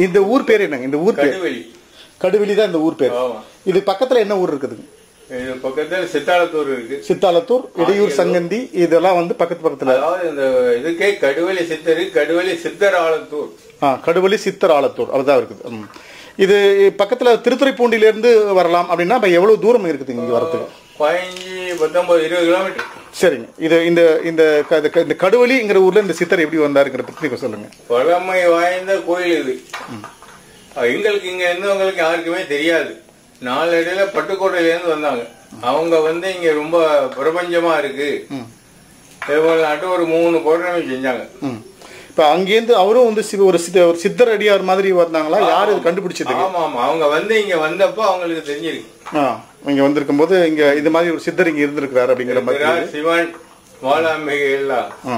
இந்த ஊர் பேர் என்னங்க இந்த ஊர் பேர் கடுவெளி கடுவெளி தான் இந்த ஊர் பேர் ஆமா இது பக்கத்துல என்ன ஊர் இருக்குதுங்க இது பக்கத்துல சித்தாலத்தூர் இருக்கு சித்தாலத்தூர் இடையூர் சங்கந்தி இதெல்லாம் வந்து பக்கத்து பக்கத்துல அதாவது இந்த இதுக்கே கடுவெளி சித்தரு கடுவெளி சித்தர் ஆலத்தூர் ஆ கடுவெளி சித்தர் ஆலத்தூர் அதுதான் இருக்குது ம். இது பக்கத்துல திருத்துறைப்பூண்டில இருந்து வரலாம் அப்படின்னா இப்ப எவ்வளவு தூரம் இருக்குது இங்க வரதுக்கு பதினஞ்சு பத்தொன்பது இருபது கிலோமீட்டர் சரிங்க இது இந்த இந்த க- இந்த க- இந்த கடுவெளிங்கிற ஊர்ல இந்த சித்தர் எப்படி வந்தாருங்கிற பத்தி கொஞ்சம் சொல்லுங்க பழமை வாய்ந்த கோயில் இது எங்களுக்கு இங்க இருந்தவங்களுக்கு யாருக்குமே தெரியாது நாளடையில பட்டுக்கோட்டையில இருந்து வந்தாங்க அவங்க வந்து இங்க ரொம்ப பிரபஞ்சமா இருக்கு இதேபோல நாட்டு ஒரு மூணு பௌர்ணமி செஞ்சாங்க ம். இப்ப அங்கேருந்து அவரும் வந்து சிவ- ஒரு சித்த ஒரு சித்தர் அடியார் மாதிரி வந்தாங்களா யார் இது கண்டுபிடிச்சது ஆமா ஆமா அவங்க வந்து இங்க வந்தப்போ அவங்களுக்கு தெரிஞ்சிருக்கு ஆ இங்க வந்திருக்கும் போது இங்க இது மாதிரி ஒரு சித்தர் இங்க இருந்திருக்கிறாரு அப்படிங்கிற மாதிரி இருக்கிறார் சிவன் வாலாம்பிகை எல்லாம் ஆ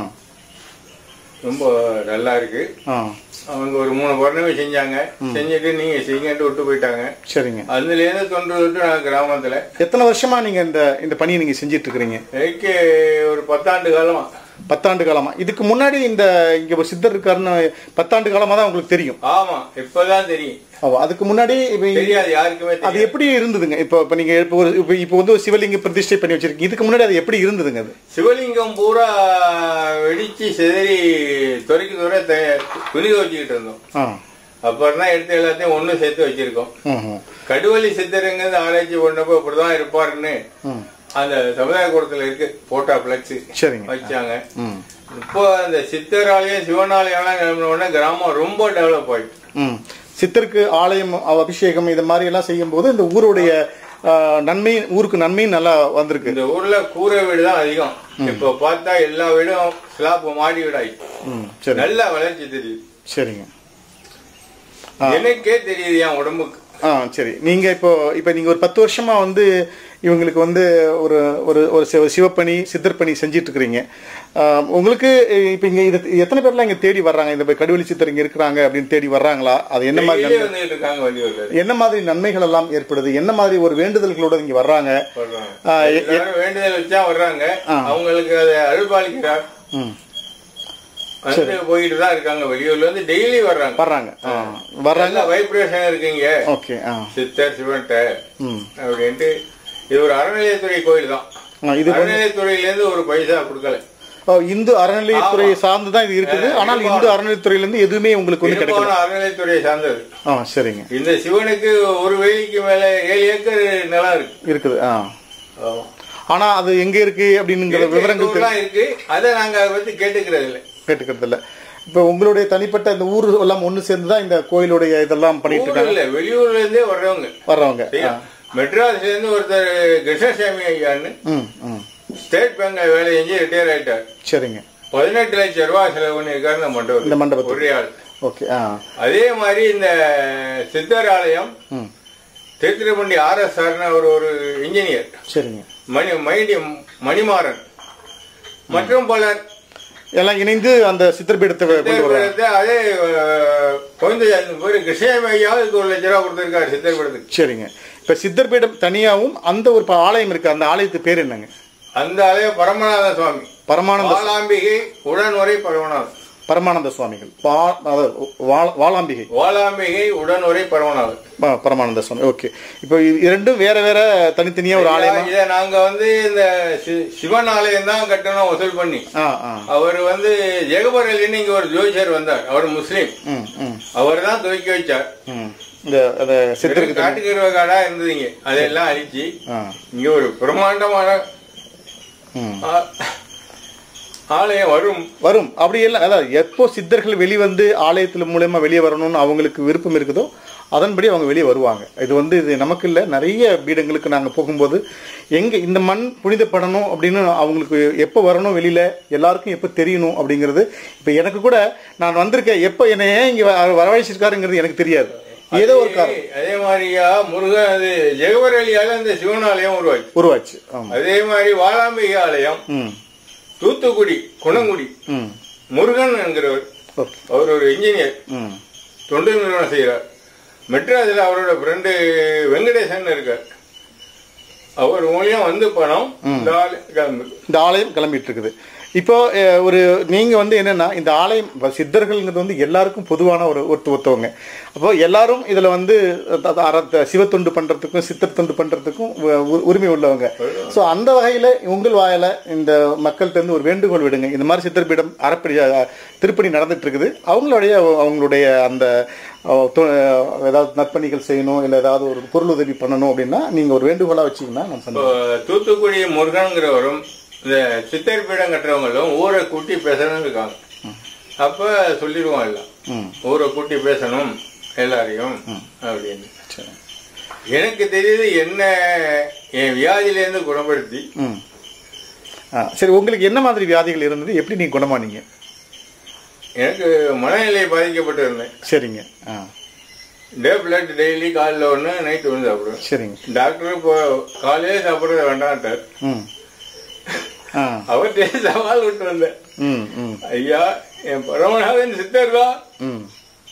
ரொம்ப நல்லா இருக்கு ஆ அவங்க ஒரு மூணு பௌர்ணமி செஞ்சாங்க செஞ்சுட்டு நீங்க செய்யுங்கன்ட்டு விட்டு போயிட்டாங்க சரிங்க அதுல இருந்து தொன்று விட்டு நாங்க கிராமத்துல எத்தனை வருஷமா நீங்க இந்த இந்த பணியை நீங்க செஞ்சிட்டு இருக்கிறீங்க எனக்கு ஒரு பத்தாண்டு காலமா பத்தாண்டு காலமா இதுக்கு முன்னாடி இந்த இங்க ஒரு சித்தர் இருக்காருன்னு பத்தாண்டு காலமா தான் உங்களுக்கு தெரியும் ஆமா இப்பதான் தெரியும் ஆமா, அதுக்கு முன்னாடி இப்ப இ- தெரியாது யாருக்குமே அது தெரியாது எப்படி இருந்ததுங்க இப்போ இப்போ நீங்க இப்போ ஒரு இப்போ இப்போ வந்து ஒரு சிவலிங்க பிரதிஷ்டை பண்ணி வச்சிருக்கீங்க இதுக்கு முன்னாடி அது எப்படி இருந்ததுங்க அது சிவலிங்கம் பூரா வெடிச்சு சிதறி துறைக்கு துறை துணிக வச்சுக்கிட்டு இருந்தோம் ஆ அப்புறம் தான் எடுத்து எல்லாத்தையும் ஒண்ணு சேர்த்து வச்சிருக்கோம் ம், ம், கடுவலி சித்தருங்கிறது ஆராய்ச்சி பண்ணப்போ இப்படிதான் இருப்பாருன்னு ம். அந்த சமுதாய கூடத்துல இருக்கு போட்டா பிளக்ஸ் சரிங்க வச்சாங்க ம் இப்போ அந்த சித்தராலயம் சிவனாலயம்லாம் கிளம்பின உடனே கிராமம் ரொம்ப டெவலப் ஆயிட்டு ம் சித்தருக்கு ஆலயம் அவ- அபிஷேகம் இது மாதிரி எல்லாம் செய்யும்போது இந்த ஊருடைய ஆ, நன்மை ஊருக்கு நன்மையும் நல்லா வந்திருக்கு இந்த ஊர்ல கூரை வீடு தான் அதிகம் இப்ப பார்த்தா எல்லா வீடும் ஸ்லாப் மாடி வீடாயிட்டு ம் சரி நல்ல வளர்ச்சி தெரியுது சரிங்க எனக்கே தெரியுது என் உடம்புக்கு ஆ சரி நீங்க இப்போ இப்போ நீங்க ஒரு பத்து வருஷமா வந்து இவங்களுக்கு வந்து ஒரு ஒரு ஒரு சிவ- சிவப்பணி சித்தர்பணி செஞ்சிட்டு இருக்கிறீங்க ஆ, உங்களுக்கு இப்போ இங்க இது எத்தனை பேர்லாம் இங்க தேடி வர்றாங்க இந்த கடுவெளி சித்தர் இங்க இருக்கிறாங்க அப்படின்னு தேடி வர்றாங்களா அது என்ன மாதிரி டெய்லி நன்மை- வந்துட்டு இருக்காங்க வெளியூர்ல என்ன மாதிரி நன்மைகள் எல்லாம் ஏற்படுது என்ன மாதிரி ஒரு வேண்டுதல்களோட இங்க வர்றாங்க வர்றாங்க ஆ, எ- எ- எல்லாரும் வேண்டுதல் வச்சா வர்றாங்க அவங்களுக்கு அதை அருள்பாலிக்கிறார் ம் வந்து போயிட்டு தான் இருக்காங்க வெளியூர்ல இருந்து டெய்லி வர்றாங்க வர்றாங்க ஆ, வர்றாங்க நல்ல வைப்ரேஷன் இருக்கீங்க ஓகே ஆ சித்தர் சிவன்ட்ட ம் அப்படின்ட்டு இது ஒரு அறநிலையத்துறை கோயில் தான் ஆ, இது அறநிலையத்துறையில இருந்து ஒரு பைசா கொடுக்கல ஓ, இந்து அறநிலையத்துறை சார்ந்து தான் இது இருக்குது ஆனால் இந்து அறநிலையத்துறையில இருந்து எதுவுமே உங்களுக்கு வந்து கிடைக்கல திருப்போணம் அறநிலையத்துறை சார்ந்தது ஆ சரிங்க இந்த சிவனுக்கு ஒரு வேலிக்கு மேல ஏழு ஏக்கர் நிலம் இருக்கு இருக்குது ஆ ஆனா அது எங்க இருக்கு அப்படிங்கிற விவரங்கள் தெரி- ஊர்லாம் இருக்கு அதை நாங்க அதை பத்தி கேட்டுக்கிறது இல்லை கேட்டுக்கிறது இல்ல இப்ப உங்களுடைய தனிப்பட்ட இந்த ஊர் எல்லாம் ஒண்ணு சேர்ந்து தான் இந்த கோயிலுடைய இதெல்லாம் பண்ணிட்டு ஊர் இருக்காங்க இல்ல வெளியூர்ல இருந்தே வர்றவங்க வர்றவங்க ஆ. மெட்ராஸ்ல இருந்து ஒருத்தர் கிருஷ்ணசாமி ஐயான்னு ம் ம் ஸ்டேட் பேங்க்ல வேலை செஞ்சு ரிட்டையர் ஆயிட்டார் சரிங்க பதினெட்டு லட்சம் ரூபாய் செலவு பண்ணியிருக்காரு இந்த இந்த மண்டபம் மண்டபத்துக்கு. ஒரே ஆள் ஓகே ஆ அதே மாதிரி இந்த சித்தர் ஆலயம் ம் திருத்திரப்பண்டி ஆர்எஸ்ஆர்னு அவர் ஒரு இன்ஜினியர் சரிங்க மணி மைடி மணிமாறன் மற்றும் பலர் எல்லாம் இணைந்து அந்த சித்திரபீடத்தை கொண்டு வர்றாங்க சித்தர்பீடத்தை அதே அஹ், குழந்தை பேர் கிருஷ்ணசாமி ஐயாவும் இதுக்கு ஒரு லட்ச ரூபா கொடுத்திருக்காரு சித்தர்பீடத்துக்கு சரிங்க இப்ப சித்தர்பீடம் தனியாவும் அந்த ஒரு ப- ஆலயம் இருக்கு அந்த ஆலயத்துக்கு பேர் என்னங்க அந்த ஆலயம் பரமநாத சுவாமி பரமானந்த வாலாம்பிகை உடனுரை பரமநாதன் பரமானந்த சுவாமிகள் வா- அதாவது வா- வாளாம்பிகை வாலாம்பிகை உடனுரை பரமநாதன் ப- பரமானந்த சுவாமி ஓகே இப்போ இது இரண்டும் வேற வேற தனித்தனியா ஒரு ஆலயம் இதை நாங்க வந்து இந்த சி- சிவன் ஆலயம் தான் கட்டணும் வசூல் பண்ணி ஆ ஆ அவர் வந்து ஜெகபர் அலின்னு இங்க ஒரு ஜோசியர் வந்தார் அவர் முஸ்லீம் ம் ம் அவர் தான் துவக்கி வச்சார் ம் இந்த அந்த சித்தருக்கு தனி- காட்டுக்கிற காடா இருந்ததுங்க அதெல்லாம் அழிச்சு ஆ இங்க ஒரு பிரம்மாண்டமான ம் ஆ- ஆலயம் வரும் வரும் அப்படி எல்லாம் அதாவது எப்போ சித்தர்கள் வெளிவந்து ஆலயத்துல மூலயமா வெளியே வரணும்னு அவங்களுக்கு விருப்பம் இருக்குதோ அதன்படி அவங்க வெளியே வருவாங்க இது வந்து இது நமக்கு இல்லை நிறைய பீடங்களுக்கு நாங்கள் போகும்போது எங்கே இந்த மண் புனிதப்படணும் அப்படின்னு அவங்களுக்கு எப்போ வரணும் வெளியில் எல்லாருக்கும் எப்போ தெரியணும் அப்படிங்கிறது இப்போ எனக்கு கூட நான் வந்திருக்கேன் எப்போ என்னை ஏன் இங்கே வரவழைச்சிருக்காருங்கிறது எனக்கு தெரியாது ஏதோ ஒரு காரணம் அதே மாதிரியா முருகன் அது ஜெகபர் அலியால இந்த சிவன் ஆலயம் உருவாச்சு உருவாச்சு ஆமாம் அதே மாதிரி வாலாம்பிகை ஆலயம் ம் தூத்துக்குடி குணங்குடி ம் முருகன் என்கிறவர் ஓகே அவர் ஒரு இன்ஜினியர் ம் தொண்டு நிறுவனம் செய்கிறார் மெட்ராஸில் அவரோட ஃப்ரெண்டு வெங்கடேசன் இருக்கார் அவர் மூலியம் வந்து பணம் இந்த ஆள் கிளம்பு இந்த ஆலயம் கிளம்பிட்டு இருக்குது இப்போ அஹ், ஒரு நீங்க வந்து என்னன்னா இந்த ஆலயம் இப்ப சித்தர்கள்ங்கிறது வந்து எல்லாருக்கும் பொதுவான ஒரு ஒருத்த ஒருத்தவங்க அப்போ எல்லாரும் இதுல வந்து அத- அற- சிவத்தொண்டு பண்றதுக்கும் சித்தர் தொண்டு பண்றதுக்கும் உ- உ- உரிமை உள்ளவங்க ஸோ அந்த வகையில உங்கள் வாயில இந்த மக்கள்கிட்ட இருந்து ஒரு வேண்டுகோள் விடுங்க இந்த மாதிரி சித்தர் பீடம் அறப்படி அஹ், திருப்பணி நடந்துட்டு இருக்குது அவங்களுடைய அவங்களுடைய அந்த அஹ், தொ- அஹ், ஏதாவது நற்பணிகள் செய்யணும் இல்லை ஏதாவது ஒரு பொருள் உதவி பண்ணணும் அப்படின்னா நீங்க ஒரு வேண்டுகோளா வச்சீங்கன்னா நான் இப்போ சொன்னேன் தூத்துக்குடி முருகன்கிறவரும் இந்த சித்தர் பீடம் கட்டுறவங்களும் ஊரை கூட்டி பேசணும்னு இருக்காங்க அப்ப சொல்லிடுவோம் எல்லாம் ம் ஊரை கூட்டி பேசணும் எல்லாரையும் அப்படின்னு சரி எனக்கு தெரியுது என்ன என் வியாதியிலேருந்து குணப்படுத்தி ம் ஆ சரி உங்களுக்கு என்ன மாதிரி வியாதிகள் இருந்தது எப்படி நீங்க குணமானீங்க எனக்கு மனநிலை பாதிக்கப்பட்டு இருந்தேன் சரிங்க ஆ டே பிளட் டெய்லி காலைல ஒன்று நைட் ஒன்று சாப்பிடுவேன் சரிங்க டாக்டர் இப்போ காலையிலே சாப்பிட்றது வேண்டான்ட்டார் ம் ஆ அவர்கிட்ட சவால் விட்டு வந்தேன் ம் ம் ஐயா என் பரமநாதன் சித்தர் தான் ம்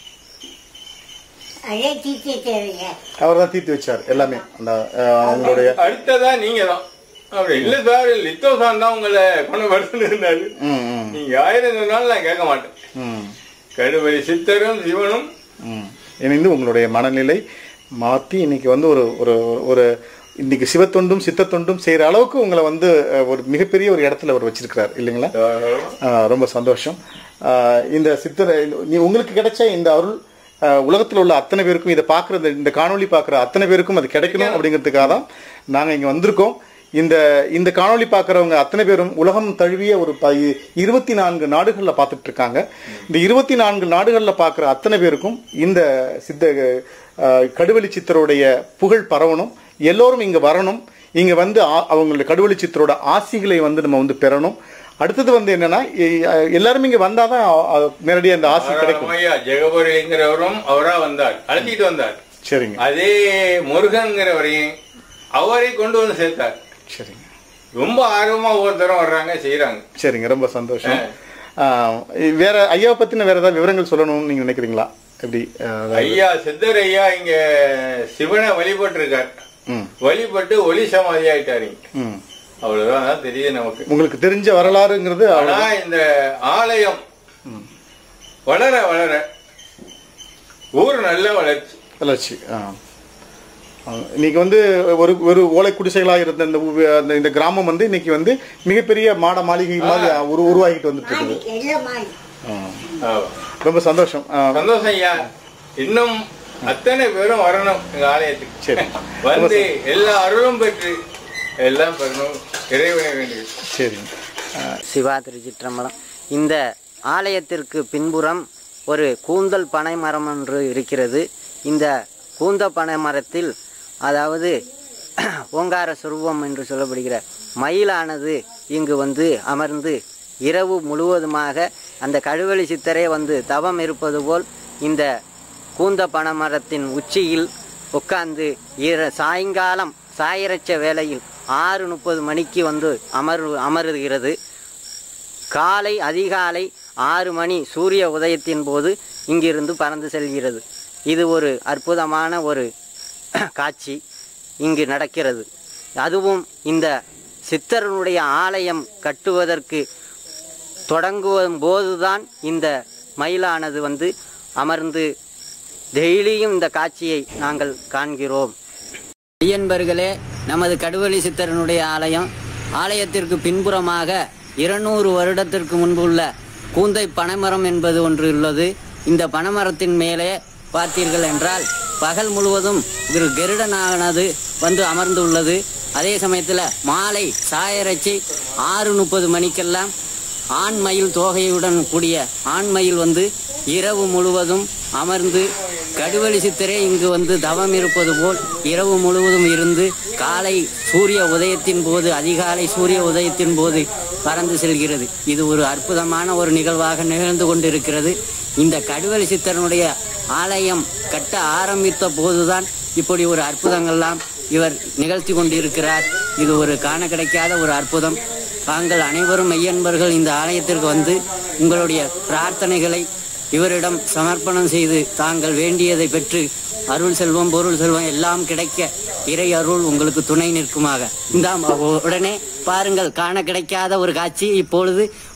அதே தீர்த்து தேவைங்க அவர் தான் தீர்த்து வச்சார் எல்லாமே அந்த அஹ், அவங்களுடைய அடுத்ததா நீங்க தான் அப்படி இல்ல சார் லித்தோசான் தான் உங்களை குணப்படுத்தின்னு இருந்தாரு ம் ம் நீங்க ஆயிரம் சொன்னாலும் நான் கேட்க மாட்டேன் ம் கடுவரி சித்தரும் சிவனும் ம் இணைந்து உங்களுடைய மனநிலை மாற்றி இன்னைக்கு வந்து ஒரு ஒரு ஒரு இன்னைக்கு சிவத்தொண்டும் சித்தத்தொண்டும் செய்கிற அளவுக்கு உங்களை வந்து அஹ், ஒரு மிகப்பெரிய ஒரு இடத்துல அவர் வச்சிருக்கிறார் இல்லைங்களா ஆஹ் ரொம்ப சந்தோஷம் ஆஹ் இந்த சித்தர் நீ உங்களுக்கு கிடைச்ச இந்த அருள் ஆஹ் உலகத்துல உள்ள அத்தனை பேருக்கும் இதை பார்க்குற இந்த காணொளி பார்க்குற அத்தனை பேருக்கும் அது கிடைக்கணும் அப்படிங்கிறதுக்காக தான் நாங்கள் இங்கே வந்திருக்கோம் இந்த இந்த காணொளி பார்க்குறவங்க அத்தனை பேரும் உலகம் தழுவிய ஒரு ப இருபத்தி நான்கு நாடுகளில் பார்த்துட்டு இருக்காங்க இந்த இருபத்தி நான்கு நாடுகளில் பார்க்குற அத்தனை பேருக்கும் இந்த சித்த ஆஹ் கடுவெளி சித்தருடைய புகழ் பரவணும் எல்லோரும் இங்கே வரணும் இங்கே வந்து ஆ- அவங்களுடைய கடுவெளி சித்தரோட ஆசிகளை வந்து நம்ம வந்து பெறணும் அடுத்தது வந்து என்னன்னா எ- எல்லாரும் இங்க வந்தாதான் அ- நேரடியா இந்த ஆசி கிடைக்கும் ஐயா ஜெகபரிங்கிறவரும் அவரா வந்தார் அழைச்சிட்டு வந்தார் சரிங்க அதே முருகன்கிறவரையும் அவரை கொண்டு வந்து சேர்த்தார் சரிங்க ரொம்ப ஆர்வமா ஒவ்வொருத்தரும் வர்றாங்க செய்யறாங்க சரிங்க ரொம்ப சந்தோஷம் ஆ, வேற ஐயாவை பத்தின வேற ஏதாவது விவரங்கள் சொல்லணும்னு நீங்க நினைக்கிறீங்களா எப்படி ஆ, ஐயா சித்தர் ஐயா இங்க சிவனை வழிபட்டு இருக்கார் ம் வழிபட்டு ஒளி சமாதி ஆயிட்டாரு இங்க. ம் அவ்வளவுதான் அதான் தெரியுது நமக்கு உங்களுக்கு தெரிஞ்ச வரலாறுங்கிறது ஆனா இந்த ஆலயம் வளர வளர ஊர் நல்ல வளர்ச்சி வளர்ச்சி ஆ ஆ, இன்னைக்கு வந்து ஒரு ஒரு ஓலை குடிசைகளா இருந்த இந்த ஊ- அந்த இந்த கிராமம் வந்து இன்னைக்கு வந்து மிகப்பெரிய மாட மாளிகை மாதிரி உரு உருவாகிட்டு வந்துட்டு இருக்குது மாடி எல்லாம் மாடி ஆ. ஆமா. ரொம்ப சந்தோஷம் ஆ, சந்தோஷம் ஐயா இன்னும் அத்தனை பேரும் வரணும் எங்க ஆலயத்துக்கு சரி வந்து எல்லா அருளும் பெற்று எல்லாம் பெறணும் இறைவனை வேண்டியது சரிங்க ஆ, சிவா திருச்சிற்றம்பலம் இந்த ஆலயத்திற்கு பின்புறம் ஒரு கூந்தல் பனை மரம் ஒன்று இருக்கிறது இந்த கூந்த பனை மரத்தில் அதாவது ஓங்கார சுரூபம் என்று சொல்லப்படுகிற மயிலானது இங்கு வந்து அமர்ந்து இரவு முழுவதுமாக அந்த கழுவழி சித்தரே வந்து தவம் இருப்பது போல் இந்த கூந்த பனை மரத்தின் உச்சியில் உட்கார்ந்து இர சாயங்காலம் சாயரச்ச வேளையில் ஆறு முப்பது மணிக்கு வந்து அமர் அமருகிறது காலை அதிகாலை ஆறு மணி சூரிய உதயத்தின் போது இங்கிருந்து பறந்து செல்கிறது இது ஒரு அற்புதமான ஒரு காட்சி இங்கு நடக்கிறது அதுவும் இந்த சித்தரனுடைய ஆலயம் கட்டுவதற்கு தொடங்குவதும் போதுதான் இந்த மயிலானது வந்து அமர்ந்து டெய்லியும் இந்த காட்சியை நாங்கள் காண்கிறோம் ஐயன்பர்களே நமது கடுவெளி சித்தரனுடைய ஆலயம் ஆலயத்திற்கு பின்புறமாக இருநூறு வருடத்திற்கு முன்பு உள்ள கூந்தை பனைமரம் என்பது ஒன்று உள்ளது இந்த பனைமரத்தின் மேலே பார்த்தீர்கள் என்றால் பகல் முழுவதும் ஒரு கருடனானது வந்து அமர்ந்துள்ளது அதே சமயத்தில் மாலை சாயரச்சி ஆறு முப்பது மணிக்கெல்லாம் ஆண் மயில் தோகையுடன் கூடிய ஆண் மயில் வந்து இரவு முழுவதும் அமர்ந்து கடுவெளி சித்தரே இங்கு வந்து தவம் இருப்பது போல் இரவு முழுவதும் இருந்து காலை சூரிய உதயத்தின் போது அதிகாலை சூரிய உதயத்தின் போது பறந்து செல்கிறது இது ஒரு அற்புதமான ஒரு நிகழ்வாக நிகழ்ந்து கொண்டிருக்கிறது இந்த கடுவெளி சித்தரனுடைய ஆலயம் கட்ட ஆரம்பித்த போதுதான் இப்படி ஒரு அற்புதங்கள்லாம் இவர் நிகழ்த்தி கொண்டிருக்கிறார் இது ஒரு காண கிடைக்காத ஒரு அற்புதம் தாங்கள் அனைவரும் மெய்யன்பர்கள் இந்த ஆலயத்திற்கு வந்து உங்களுடைய பிரார்த்தனைகளை இவரிடம் சமர்ப்பணம் செய்து தாங்கள் வேண்டியதை பெற்று அருள் செல்வம் பொருள் செல்வம் எல்லாம் கிடைக்க இறை அருள் உங்களுக்கு துணை நிற்குமாக இந்த உடனே பாருங்கள் காண கிடைக்காத ஒரு காட்சி இப்பொழுது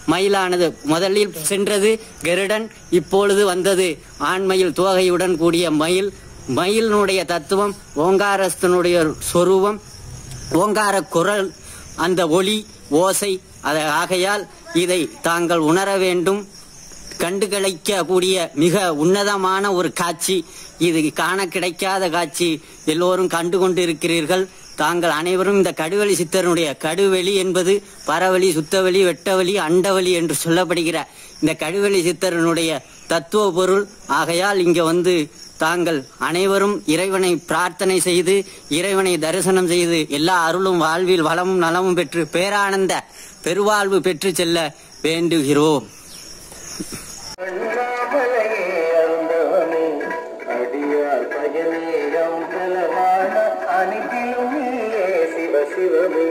மயிலானது முதலில் சென்றது கருடன் இப்பொழுது வந்தது ஆண்மயில் தோகையுடன் கூடிய மயில் மயிலினுடைய தத்துவம் ஓங்காரஸ்தனுடைய சொரூபம் ஓங்கார குரல் அந்த ஒளி ஓசை அதை ஆகையால் இதை தாங்கள் உணர வேண்டும் கண்டு கிடைக்கக்கூடிய மிக உன்னதமான ஒரு காட்சி இது காண கிடைக்காத காட்சி எல்லோரும் கண்டு கொண்டிருக்கிறீர்கள் தாங்கள் அனைவரும் இந்த கடுவெளி சித்தருடைய கடுவெளி என்பது பரவெளி சுத்தவெளி வெட்டவெளி அண்டவெளி என்று சொல்லப்படுகிற இந்த கடுவெளி சித்தரனுடைய தத்துவ பொருள் ஆகையால் இங்க வந்து தாங்கள் அனைவரும் இறைவனை பிரார்த்தனை செய்து இறைவனை தரிசனம் செய்து எல்லா அருளும் வாழ்வில் வளமும் நலமும் பெற்று பேரானந்த பெருவாழ்வு பெற்று செல்ல வேண்டுகிறோம் அண்ணாமலையே அருந்தவனே அடியார் பயனேகம் பலவான அனைத்திலும் நீயே சிவ சிவமே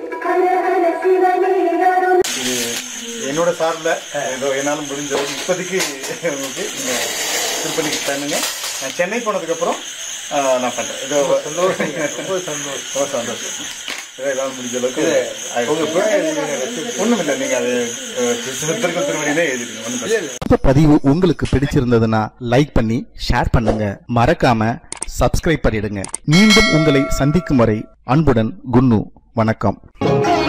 இது என்னோட சார்பில் ஏதோ என்னால் முடிஞ்ச அளவுக்கு இப்போதைக்கு உங்களுக்கு நீங்கள் திருப்பதிக்கு பண்ணுங்க நான் சென்னை போனதுக்கப்புறம் ஆஹ், நான் பண்ணுறேன் ஏதோ சந்தோஷம் ரொம்ப சந்தோஷம் ரொம்ப சந்தோஷம் ஏதோ என்னால் முடிஞ்ச அளவுக்கு ஒன்றும் இல்லை நீங்கள் அது அஹ், சித்தர்கள் திருமணியிலே எழுதிடுங்க ஒன்றும் இந்த பதிவு உங்களுக்கு பிடிச்சிருந்ததுன்னா லைக் பண்ணி ஷேர் பண்ணுங்க மறக்காம சப்ஸ்கிரைப் பண்ணிடுங்க மீண்டும் உங்களை சந்திக்கும் வரை அன்புடன் குன்னு வணக்கம்